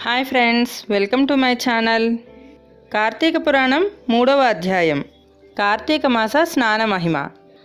Hi friends welcome to my channel Karthika Puranam మూడవ అధ్యాయం కార్తీక మాస స్నాన మహిమ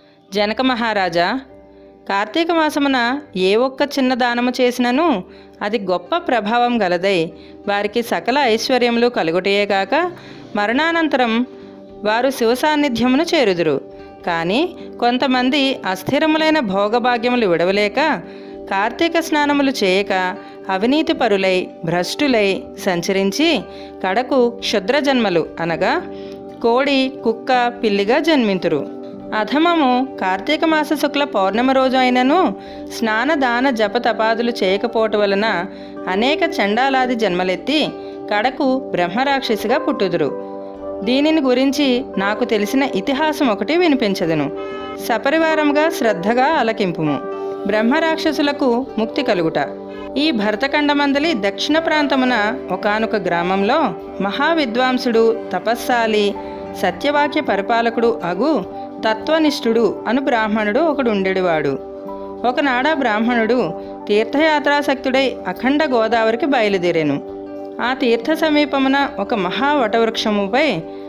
జనక మహారాజా కార్తీక మాసమున ఏ ఒక్క చిన్న దానము చేసినను అది గొప్ప ప్రభావం గలదై వారికి సకల ఐశ్వర్యములు కలుగుటయే కాక మరణానంతరం వారు శివ సాన్నిధ్యమును చేరుదురు కానీ కొంతమంది అస్థిరములైన భోగభాగ్యములు విడవలేక కార్తీక స్నానములు చేయక అవినీతి పరులై భ్రష్టులై సంచరించి కడకు క్షుద్ర జన్మలు అనగా కోడి కుక్క పిల్లిగా జన్మింతురు అధమము కార్తీక మాస శుక్ల పౌర్ణమి రోజు అయినను స్నాన దాన జప తపాదులు చేయకపోవటం వలన అనేక చండాలాది జన్మలెత్తి కడకు బ్రహ్మరాక్షసిగా పుట్టుదురు దీనిని గురించి నాకు తెలిసిన ఇతిహాసం ఒకటి వినిపించదును సపరివారంగా శ్రద్ధగా ఆలకింపుము బ్రహ్మరాక్షసులకు ముక్తి కలుగుట ఈ భరతఖండమందలి దక్షిణ ప్రాంతమున ఒకానొక గ్రామంలో మహావిద్వాంసుడు తపస్సాలి సత్యవాక్య పరిపాలకుడు అగు తత్వనిష్ఠుడు అను బ్రాహ్మణుడు ఒకడు ఉండేవాడు ఒకనాడ బ్రాహ్మణుడు తీర్థయాత్రాసక్తుడై అఖండ గోదావరికి బయలుదేరాను ఆ తీర్థ సమీపమున ఒక మహా వటవృక్షముపై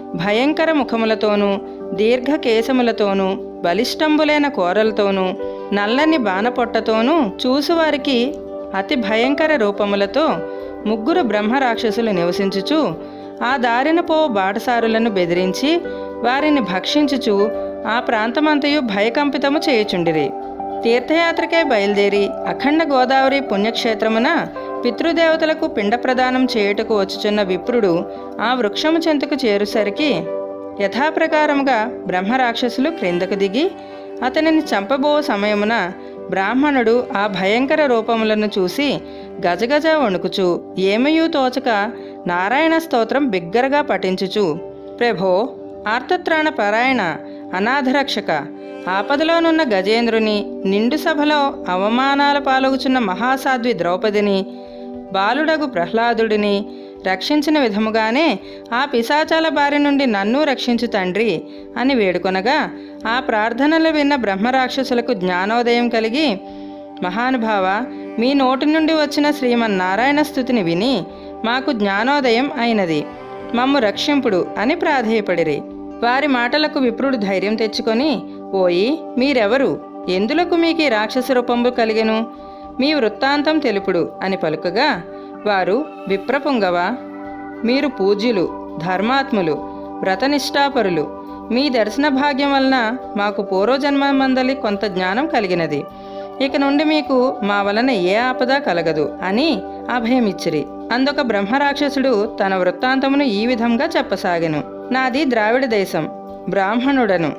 భయంకర ముఖములతోనూ దీర్ఘ కేశములతోనూ బలిష్టంబులైన కూరలతోనూ నల్లని బాణపొట్టతోనూ చూసువారికి అతి భయంకర రూపములతో ముగ్గురు బ్రహ్మ రాక్షసులు నివసించుచు ఆ దారిన పో బాటసారులను బెదిరించి వారిని భక్షించుచు ఆ ప్రాంతమంతయు భయకంపితము చేయుచుండిరి తీర్థయాత్రకే బయలుదేరి అఖండ గోదావరి పుణ్యక్షేత్రమున పితృదేవతలకు పిండ ప్రదానం చేయుటకు వచ్చుచున్న విప్రుడు ఆ వృక్షము చెంతకు చేరుసరికి యథాప్రకారముగా బ్రహ్మరాక్షసులు క్రిందకు దిగి అతనిని చంపబో సమయమున బ్రాహ్మణుడు ఆ భయంకర రూపములను చూసి గజగజ వణుకుచు ఏమయూ తోచక నారాయణ స్తోత్రం బిగ్గరగా పఠించుచు ప్రభో ఆర్తత్రాణ పరాయణ అనాథరక్షక ఆపదలోనున్న గజేంద్రుని నిండు సభలో అవమానాల పాలగుచున్న మహాసాధ్వి ద్రౌపదిని బాలుడగు ప్రహ్లాదుడిని రక్షించిన విధముగానే ఆ పిశాచాల బారి నుండి నన్ను రక్షించు తండ్రి అని వేడుకొనగా ఆ ప్రార్థనలు విన్న బ్రహ్మరాక్షసులకు జ్ఞానోదయం కలిగి మహానుభావ మీ నోటి నుండి వచ్చిన శ్రీమన్నారాయణ స్థుతిని విని మాకు జ్ఞానోదయం అయినది మమ్ము రక్షింపుడు అని ప్రాధేయపడిరి వారి మాటలకు విప్రుడు ధైర్యం తెచ్చుకొని ఓయి మీరెవరు ఎందులకు మీకు ఈ రాక్షస రూపంబు కలిగెను మీ వృత్తాంతం తెలుపుడు అని పలుకగా వారు విప్రపుంగవ మీరు పూజ్యులు ధర్మాత్ములు వ్రతనిష్ఠాపరులు మీ దర్శన భాగ్యం వలన మాకు పూర్వజన్మమందలి కొంత జ్ఞానం కలిగినది ఇక నుండి మీకు మా వలన ఏ ఆపద కలగదు అని అభయమిచ్చిరి అందొక బ్రహ్మరాక్షసుడు తన వృత్తాంతమును ఈ విధంగా చెప్పసాగెను నాది ద్రావిడ దేశం బ్రాహ్మణుడను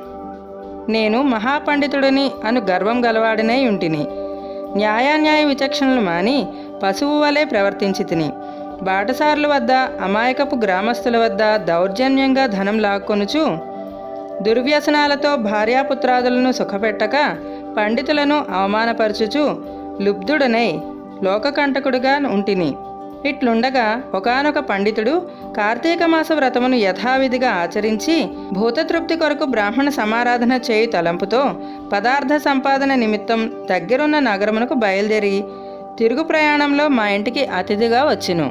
నేను మహాపండితుడని అను గర్వం గలవాడనే ఉంటిని న్యాయాన్యాయ విచక్షణలు మాని పశువు వలె ప్రవర్తించి తిని బాటసారుల వద్ద అమాయకపు గ్రామస్తుల వద్ద దౌర్జన్యంగా ధనం లాక్కొనుచు దుర్వ్యసనాలతో భార్యాపుత్రాదులను సుఖపెట్టక పండితులను అవమానపరచుచు లుబ్ధుడనై లోకకంటకుడుగా ఉంటిని ఇట్లుండగా ఒకానొక పండితుడు కార్తీక మాస వ్రతమును యథావిధిగా ఆచరించి భూతతృప్తి కొరకు బ్రాహ్మణ సమారాధన చేయు తలంపుతో పదార్థ సంపాదన నిమిత్తం దగ్గరున్న నగరమునకు బయలుదేరి తిరుగు ప్రయాణంలో మా ఇంటికి అతిథిగా వచ్చెను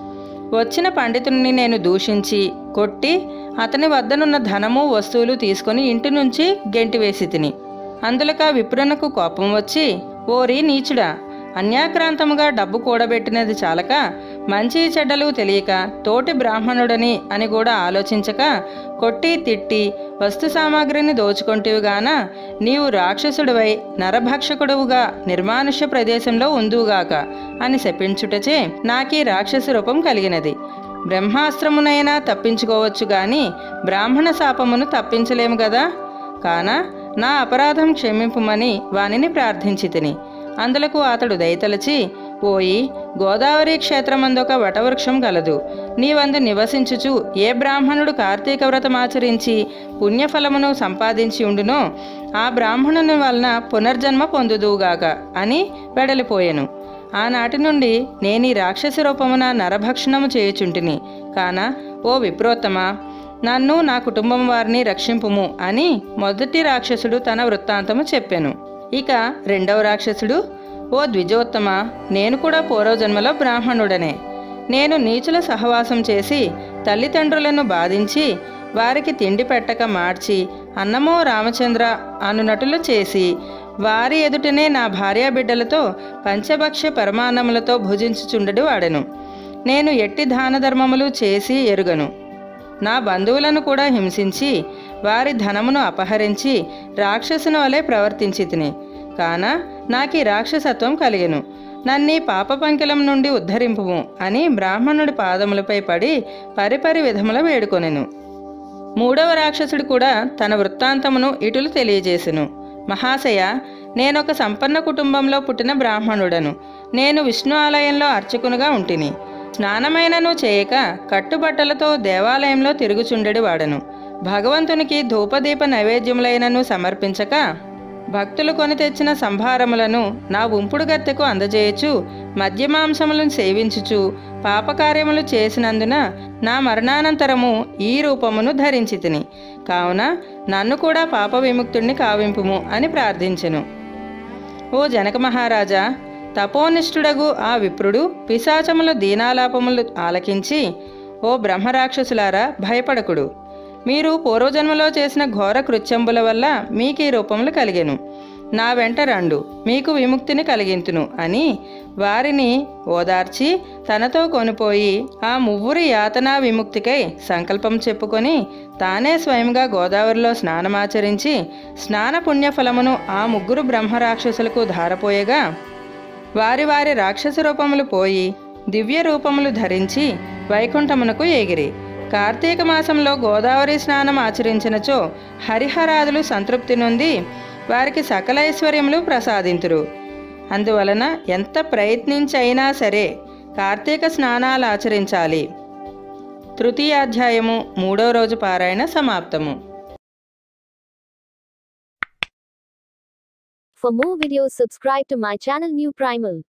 వచ్చిన పండితుడిని నేను దూషించి కొట్టి అతని వద్దనున్న ధనము వస్తువులు తీసుకొని ఇంటి నుంచి గెంటివేసి తిని అందులక విప్రునకు కోపం వచ్చి ఓరి నీచుడా అన్యాక్రాంతముగా డబ్బు కూడబెట్టినది చాలక మంచి చెడ్డలు తెలియక తోటి బ్రాహ్మణుడని అని కూడా ఆలోచించక కొట్టి తిట్టి వస్తు సామాగ్రిని దోచుకొంటివిగాన నీవు రాక్షసుడివై నరభక్షకుడువుగా నిర్మానుష్య ప్రదేశంలో ఉందువుగాక అని శపించుటచే నాకీ రాక్షస రూపం కలిగినది బ్రహ్మాస్త్రమునైనా తప్పించుకోవచ్చు గాని బ్రాహ్మణ శాపమును తప్పించలేము గదా కాన నా అపరాధం క్షమింపుమని వానిని ప్రార్థించి తిని అందులకు అతడు దయతలచి ఓయి గోదావరి క్షేత్రమందొక వటవృక్షం గలదు నీవందు నివసించుచు ఏ బ్రాహ్మణుడు కార్తీక వ్రతమాచరించి పుణ్యఫలమును సంపాదించి ఉండునో ఆ బ్రాహ్మణుని వలన పునర్జన్మ పొందుదువుగాక అని వెడలిపోయెను ఆనాటి నుండి నేను ఈ రాక్షస రూపమున నరభక్షణము చేయుచుంటిని కాన ఓ విప్రోత్తమ నన్ను నా కుటుంబం వారిని రక్షింపుము అని మొదటి రాక్షసుడు తన వృత్తాంతము చెప్పాను ఇక రెండవ రాక్షసుడు ఓ ద్విజోత్తమ నేను కూడా పూర్వజన్మలో బ్రాహ్మణుడనే నేను నీచుల సహవాసం చేసి తల్లిదండ్రులను బాధించి వారికి తిండి పెట్టక మార్చి అన్నమో రామచంద్ర అనునటులు చేసి వారి ఎదుటనే నా భార్యా బిడ్డలతో పంచభక్ష్య పరమాన్నములతో భుజించుచుండడు వాడెను నేను ఎట్టి దాన ధర్మములు చేసి ఎరుగను నా బంధువులను కూడా హింసించి వారి ధనమును అపహరించి రాక్షసుని వలె ప్రవర్తించి తిని కాన నాకీ రాక్షసత్వం కలిగెను నన్నీ పాప పంకిలం నుండి ఉద్ధరింపుము అని బ్రాహ్మణుడి పాదములపై పడి పరిపరి విధముల వేడుకొనెను మూడవ రాక్షసుడు కూడా తన వృత్తాంతమును ఇటులు తెలియజేసెను మహాశయ నేనొక సంపన్న కుటుంబంలో పుట్టిన బ్రాహ్మణుడను నేను విష్ణు ఆలయంలో అర్చకునుగా ఉంటిని స్నానమైనను చేయక కట్టుబట్టలతో దేవాలయంలో తిరుగుచుండెడు వాడను భగవంతునికి ధూపదీప నైవేద్యములైనను సమర్పించక భక్తులు కొని తెచ్చిన సంభారములను నా ఉంపుడు గత్తెకు అందజేయచు మద్యమాంసములను సేవించుచు పాపకార్యములు చేసినందున నా మరణానంతరము ఈ రూపమును ధరించి తిని కావున నన్ను కూడా పాప విముక్తుణ్ణి కావింపుము అని ప్రార్థించెను ఓ జనక మహారాజా తపోనిష్ఠుడగు ఆ విప్రుడు పిశాచముల దీనాలాపములు ఆలకించి ఓ బ్రహ్మరాక్షసులారా భయపడకుడు మీరు పూర్వజన్మలో చేసిన ఘోర కృత్యంబుల వల్ల మీకు ఈ రూపములు కలిగెను నా వెంట రండు మీకు విముక్తిని కలిగింతును అని వారిని ఓదార్చి తనతో కొనిపోయి ఆ మువ్వురి యాతనా విముక్తికై సంకల్పం చెప్పుకొని తానే స్వయంగా గోదావరిలో స్నానమాచరించి స్నాన పుణ్యఫలమును ఆ ముగ్గురు బ్రహ్మరాక్షసులకు ధారపోయగా వారి వారి రాక్షస రూపములు పోయి దివ్య రూపములు ధరించి వైకుంఠమునకు ఎగిరి కార్తీక మాసంలో గోదావరి స్నానం ఆచరించినచో హరిహరాదులు సంతృప్తి నొంది వారికి సకల ఐశ్వర్యములు ప్రసాదింతురు అందువలన ఎంత ప్రయత్నించైనా సరే కార్తీక స్నానాలు ఆచరించాలి తృతీయాధ్యాయము మూడో రోజు పారాయణ సమాప్తము For more videos subscribe to my channel New Primal.